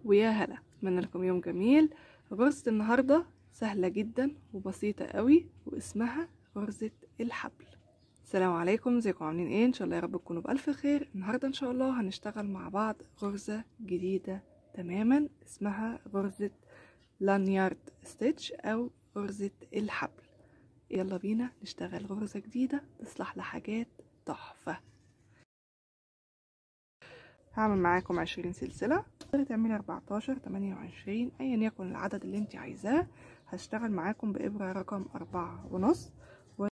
ويا هلا اتمنى لكم يوم جميل غرزة النهاردة سهلة جدا وبسيطة قوي واسمها غرزة الحبل السلام عليكم ازيكم عاملين ايه ان شاء الله يا رب تكونوا بالف خير النهارده ان شاء الله هنشتغل مع بعض غرزة جديدة تماما اسمها غرزة لانيارد ستيتش او غرزة الحبل يلا بينا نشتغل غرزة جديدة تصلح لحاجات تحفة هعمل معاكم عشرين سلسلة تقدري تعملي اربعتاشر تمانية وعشرين ايا يكن العدد اللي انت عايزاه هشتغل معاكم بإبرة رقم أربعة ونص و...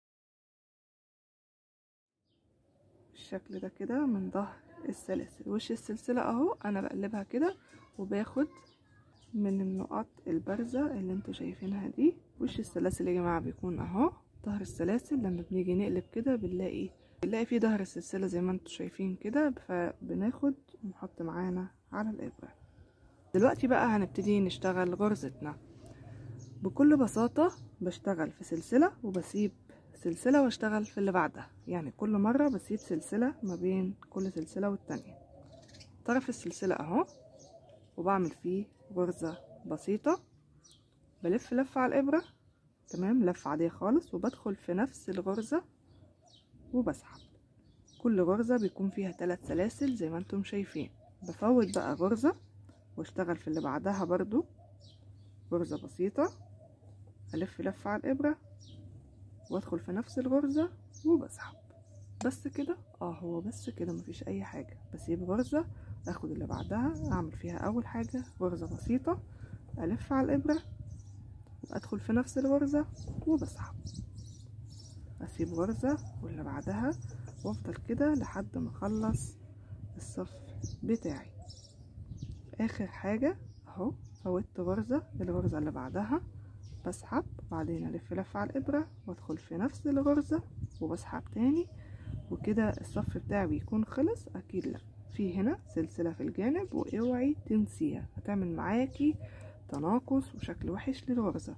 بالشكل ده كده من ظهر السلاسل وش السلسلة اهو انا بقلبها كده وباخد من النقط البارزة اللي انتوا شايفينها دي وش السلاسل يا جماعة بيكون اهو ظهر السلاسل لما بنيجي نقلب كده بنلاقي بنلاقي فيه ظهر السلسلة زي ما انتوا شايفين كده فبناخد ونحط معانا على الإبرة دلوقتي بقى هنبتدي نشتغل غرزتنا بكل بساطة بشتغل في سلسلة وبسيب سلسلة واشتغل في اللي بعدها يعني كل مرة بسيب سلسلة ما بين كل سلسلة والتانية طرف السلسلة اهو وبعمل فيه غرزة بسيطة بلف لفة على الإبرة تمام لفة عادية خالص وبدخل في نفس الغرزة وبسحب كل غرزة بيكون فيها ثلاث سلاسل زي ما انتم شايفين بفوت بقى غرزة واشتغل في اللي بعدها برضو غرزة بسيطة ألف لفة على الإبرة وادخل في نفس الغرزة وبسحب بس كده اه هو بس كده مفيش أي حاجة بسيب غرزة اخد اللي بعدها اعمل فيها أول حاجة غرزة بسيطة ألف على الإبرة وأدخل في نفس الغرزة وبسحب أسيب غرزة واللي بعدها وافضل كده لحد ما اخلص الصف بتاعي اخر حاجة اهو فوتت غرزة الغرزة اللي بعدها بسحب بعدين الف لفة على الابرة وادخل في نفس الغرزة وبسحب تاني وكده الصف بتاعي بيكون خلص اكيد لا في هنا سلسلة في الجانب واوعي تنسيها هتعمل معاكي تناقص وشكل وحش للغرزة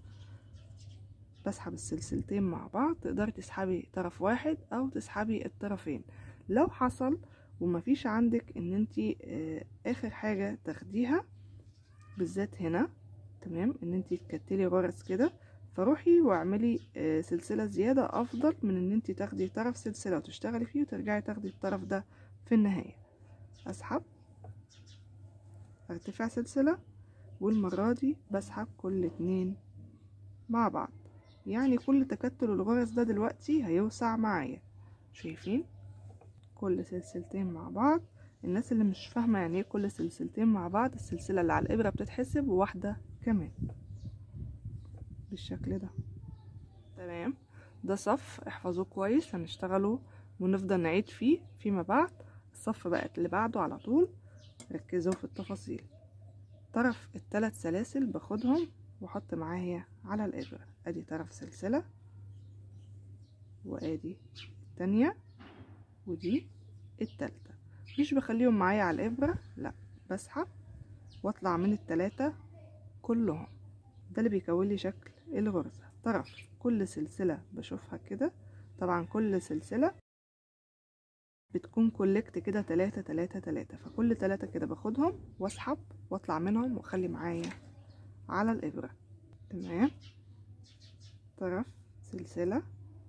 بسحب السلسلتين مع بعض تقدري تسحبي طرف واحد او تسحبي الطرفين لو حصل ومفيش عندك ان انتي اخر حاجة تاخديها بالذات هنا تمام ان انتي تكتلي غرز كده فروحي واعملي سلسلة زيادة افضل من ان انتي تاخدي طرف سلسلة وتشتغلي فيه وترجعي تاخدي الطرف ده في النهاية اسحب ارتفع سلسلة والمرة دي بسحب كل اتنين مع بعض يعني كل تكتل الغرز ده دلوقتي هيوسع معايا شايفين كل سلسلتين مع بعض الناس اللي مش فاهمه يعني ايه كل سلسلتين مع بعض السلسله اللي على الابره بتتحسب وواحده كمان بالشكل ده تمام ده صف احفظوه كويس هنشتغله ونفضل نعيد فيه فيما بعد الصف بقى اللي بعده على طول ركزوا في التفاصيل طرف الثلاث سلاسل باخدهم واحط معايا على الابره ادي طرف سلسله وادي التانية ودي التالتة مش بخليهم معايا على الابره لا بسحب واطلع من التلاتة كلهم ده اللي بيكون لي شكل الغرزة طرف كل سلسلة بشوفها كده طبعا كل سلسلة بتكون كولكت كده تلاتة تلاتة تلاتة فكل تلاتة كده باخدهم واسحب واطلع منهم واخلي معايا على الابره تمام طرف سلسلة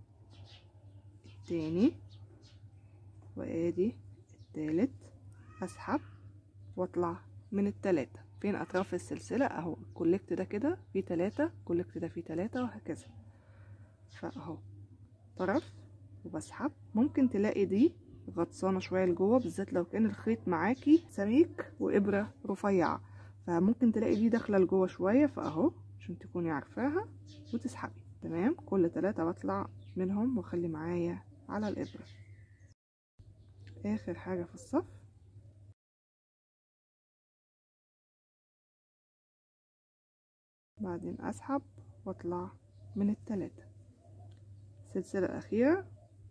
التاني وادي التالت اسحب واطلع من التلاتة فين اطراف السلسلة اهو الكولكت ده كده فيه تلاتة الكولكت ده فيه تلاتة وهكذا فاهو طرف وبسحب ممكن تلاقي دي غطسانة شوية لجوه بالذات لو كان الخيط معاكي سميك وابرة رفيعة فممكن تلاقي دي داخلة لجوه شوية فاهو عشان تكوني عارفاها وتسحبي تمام كل تلاتة بطلع منهم واخلي معايا على الابرة اخر حاجة في الصف بعدين اسحب واطلع من التلاتة السلسلة الاخيرة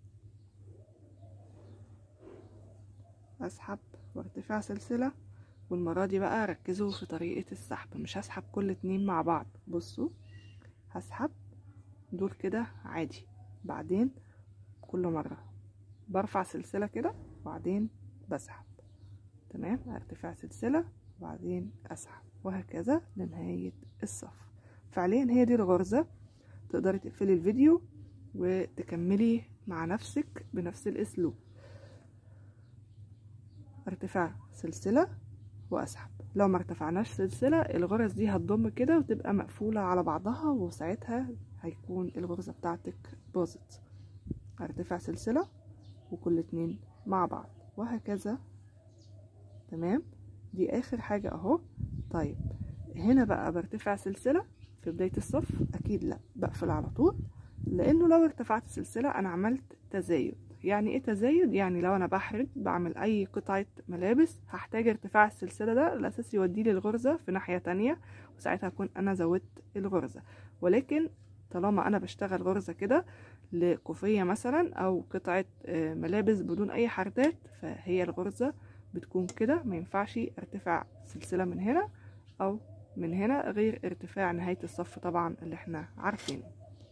اسحب وارتفع سلسلة والمرة دي بقى ركزوا في طريقة السحب مش هسحب كل اتنين مع بعض بصوا هسحب دول كده عادي بعدين كل مرة برفع سلسلة كده وبعدين بسحب تمام ارتفاع سلسلة وبعدين اسحب وهكذا لنهاية الصف فعليا هي دي الغرزة تقدري تقفلي الفيديو وتكملي مع نفسك بنفس الاسلوب ارتفاع سلسلة واسحب لو ما ارتفعناش سلسلة الغرز دي هتضم كده وتبقى مقفولة على بعضها وساعتها هيكون الغرزة بتاعتك باظت ارتفع سلسلة وكل اتنين مع بعض وهكذا تمام دي اخر حاجة اهو طيب هنا بقى برتفع سلسلة في بداية الصف اكيد لا بقفل على طول لانه لو ارتفعت سلسلة انا عملت تزايد يعني ايه تزايد يعني لو انا بحرج بعمل اي قطعة ملابس هحتاج ارتفاع السلسلة ده الاساس يودي لي الغرزة في ناحية تانية وساعتها اكون انا زودت الغرزة ولكن طالما انا بشتغل غرزة كده لكوفية مثلا او قطعة ملابس بدون اي حردات فهي الغرزة بتكون كده ما ينفعش ارتفاع سلسلة من هنا او من هنا غير ارتفاع نهاية الصف طبعا اللي احنا عارفينه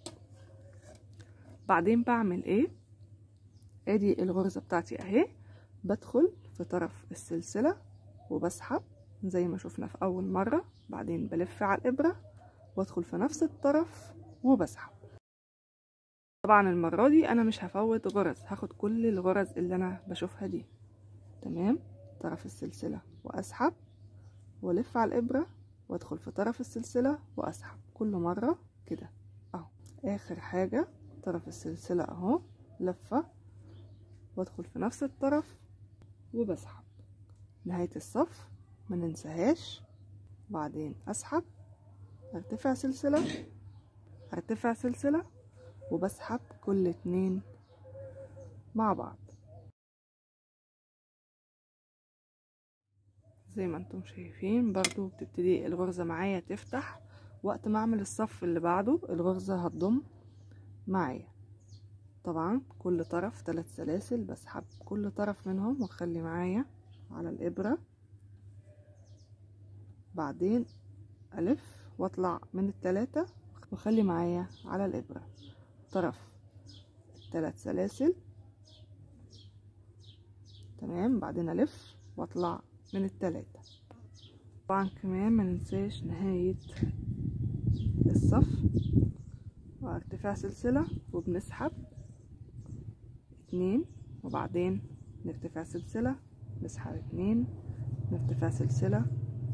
بعدين بعمل ايه ادي الغرزة بتاعتي اهي بدخل في طرف السلسلة وبسحب زي ما شفنا في اول مرة بعدين بلف على الابرة وادخل في نفس الطرف وبسحب طبعا المرة دي انا مش هفوت غرز هاخد كل الغرز اللي انا بشوفها دي تمام طرف السلسلة واسحب والف على الابرة وادخل في طرف السلسلة واسحب كل مرة كده اهو اخر حاجة طرف السلسلة اهو لفة وادخل في نفس الطرف وبسحب نهاية الصف ما ننساهاش بعدين اسحب ارتفع سلسلة ارتفع سلسلة وبسحب كل اتنين مع بعض زي ما انتم شايفين برضو بتبتدي الغرزة معايا تفتح وقت ما اعمل الصف اللي بعده الغرزة هتضم معايا طبعا كل طرف ثلاث سلاسل بسحب كل طرف منهم واخلي معايا على الابرة بعدين الف واطلع من التلاتة واخلي معايا على الابرة طرف ثلاث سلاسل تمام بعدين الف واطلع من التلاتة طبعا كمان ما ننساش نهاية الصف وارتفاع سلسلة وبنسحب اتنين وبعدين نرتفع سلسلة نسحب اتنين نرتفع سلسلة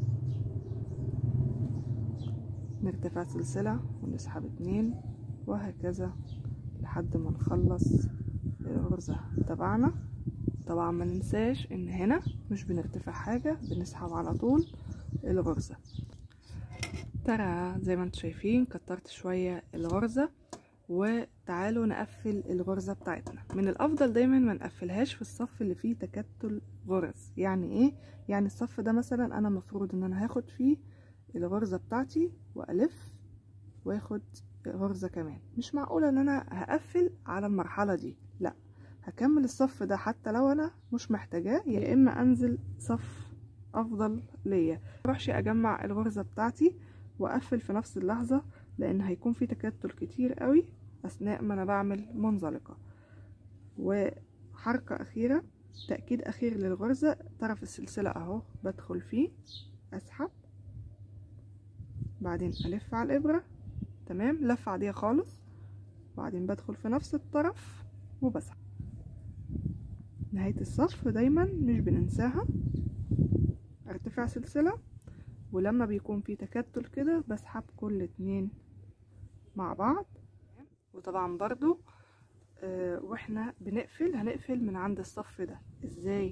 نرتفع سلسلة ونسحب اتنين وهكذا لحد ما نخلص الغرزة تبعنا طبعا ما ننساش ان هنا مش بنرتفع حاجة بنسحب على طول الغرزة ترى زي ما انتم شايفين كترت شوية الغرزة وتعالوا نقفل الغرزة بتاعتنا من الافضل دايما ما نقفلهاش في الصف اللي فيه تكتل غرز يعني ايه يعني الصف ده مثلا انا مفروض ان انا هاخد فيه الغرزة بتاعتي والف واخد غرزة كمان مش معقولة ان انا هقفل على المرحلة دي لا هكمل الصف ده حتى لو انا مش محتاجاه يا اما انزل صف افضل ليا مروحش اجمع الغرزة بتاعتي واقفل في نفس اللحظة لان هيكون في تكتل كتير قوي اثناء ما انا بعمل منزلقة وحركة اخيرة تأكيد اخير للغرزة طرف السلسلة اهو بدخل فيه اسحب بعدين الف على الابرة تمام لفة عادية خالص بعدين بدخل في نفس الطرف وبسحب نهاية الصف دايما مش بننساها ارتفع سلسلة ولما بيكون في تكتل كده بسحب كل اتنين مع بعض وطبعا برضو آه واحنا بنقفل هنقفل من عند الصف ده ازاي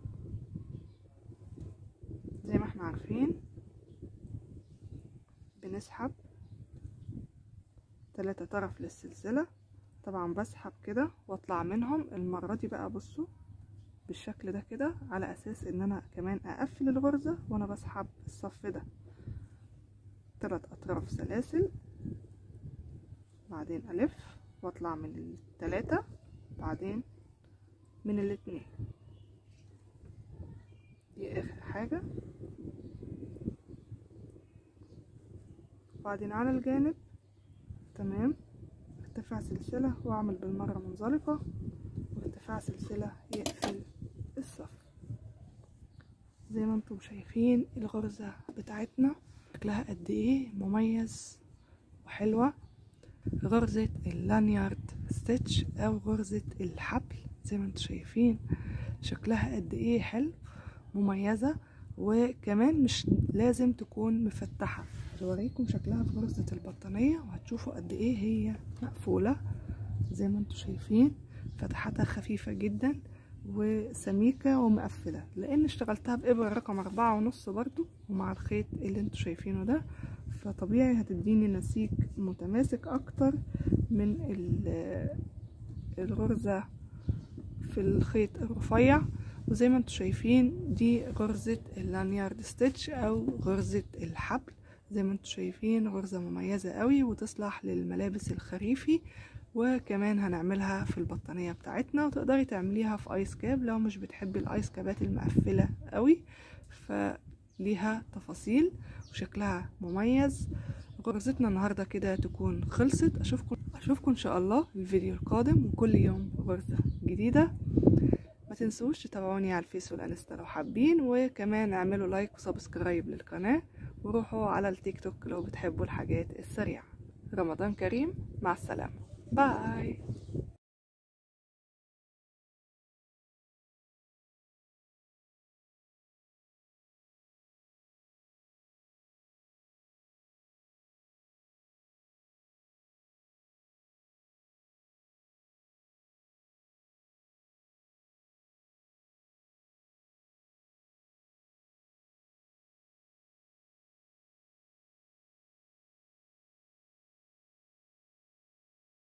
زي ما احنا عارفين بنسحب تلاتة طرف للسلسلة طبعا بسحب كده واطلع منهم المرة دي بقى بصوا بالشكل ده كده على اساس ان انا كمان اقفل الغرزة وانا بسحب الصف ده تلات اطراف سلاسل بعدين الف واطلع من التلاتة بعدين من الاتنين دي اخر حاجة بعدين على الجانب تمام ارتفاع سلسلة واعمل بالمرة منزلقة وارتفاع سلسلة يقفل الصف زي ما انتم شايفين الغرزة بتاعتنا شكلها قد ايه مميز وحلوة غرزة اللانيارد ستيتش او غرزة الحبل زي ما انتم شايفين شكلها قد ايه حلو مميزة وكمان مش لازم تكون مفتحة هوريكم شكلها في غرزة البطانية وهتشوفوا قد ايه هي مقفولة زي ما انتم شايفين فتحتها خفيفة جدا وسميكة ومقفلة لان اشتغلتها بإبرة رقم أربعة ونص برضو ومع الخيط اللي انتوا شايفينه ده فطبيعي هتديني نسيج متماسك اكتر من الغرزة في الخيط الرفيع وزي ما انتوا شايفين دي غرزة اللانيارد ستيتش او غرزة الحبل زي ما انتوا شايفين غرزة مميزة قوي وتصلح للملابس الخريفي وكمان هنعملها في البطانية بتاعتنا وتقدري تعمليها في ايس كاب لو مش بتحبي الايس كابات المقفلة قوي فليها تفاصيل وشكلها مميز غرزتنا النهاردة كده تكون خلصت اشوفكم اشوفكم ان شاء الله الفيديو القادم وكل يوم غرزة جديدة ما تنسوش تتابعوني على الفيس والانستا لو حابين وكمان اعملوا لايك وسبسكرايب للقناة وروحوا على التيك توك لو بتحبوا الحاجات السريعة رمضان كريم مع السلامة باي